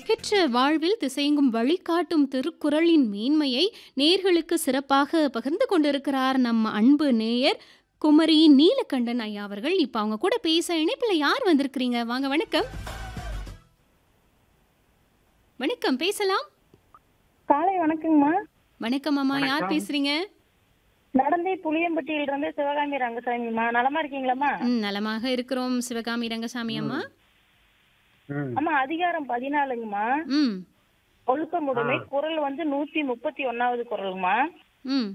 நோய்க்கற்ற வாழ்வில் திசையெங்கும் வழிகாட்டும் திருக்குறளின் மேன்மையை நேர்களுக்கு சிறப்பாக பகிர்ந்து கொண்டிருக்கிறார் நம்ம அன்பு நேயர் குமரி நீலகண்டன் ஐயா அவர்கள் இப்ப அவங்க கூட பேச இணைப்புல யார் வந்திருக்கிறீங்க வாங்க வணக்கம் வணக்கம் பேசலாம் காலை வணக்கங்கம்மா வணக்கம் அம்மா யார் பேசுறீங்க நடந்தே புளியம்பட்டியில இருந்து சிவகாமி ரங்கசாமிம்மா நலமா இருக்கீங்களாம்மா ம், நலமாக இருக்கிறோம் சிவகாமி ரங்கசாமி அம்மா ம். அம்மா அதிகாரம் பதினாலுங்கம்மா ம் ஒழுக்கமுடைமை குரல் வந்து நூத்தி முப்பத்தி ஒன்னாவது குரலுங்கம்மா ம்